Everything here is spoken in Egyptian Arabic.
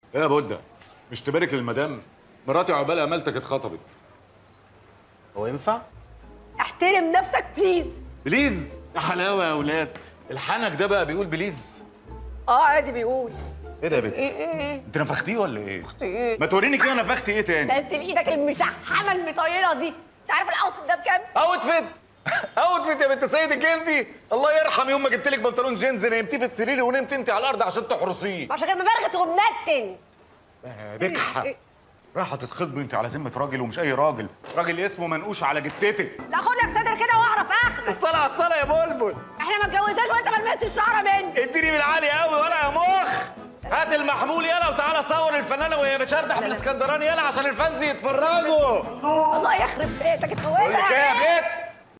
ايه يا بودة مش تبارك للمدام مراتي عقبال امالتك اتخطبت هو ينفع؟ احترم نفسك بليز بليز يا حلاوه يا اولاد الحنك ده بقى بيقول بليز اه عادي بيقول ايه ده يا بنت ايه ايه ايه انت نفختيه ولا ايه ايه ما توريني كده نفختي ايه تاني نزل ايدك المشحمه المطيره دي انت عارف الاوتفيت ده بكام؟ اوتفيت اوتفيت يا بنت سيد الجلدي الله يرحم يوم ما جبت لك بنطلون جينز نمتيه في السرير ونمت انت على الارض عشان تحرسيه عشان كده مبرغت ومنتن بجحة راح تتخطبي انت على ذمه راجل ومش اي راجل راجل اسمه منقوش على جتتك لا خد لك صدر كده واعرف اخرك الصلاة على الصلاة يا بلبل احنا ما اتجوزناش وانت ما لمستش الشعره مني اديني بالعالي قوي ولا يا مخ هات المحمول يلا وتعالى صور الفنانه وهي بتشردح بالاسكندراني يلا عشان الفانز يتفرجوا الله يخرب بيتك بقول لك ايه اتجوزها يا بنت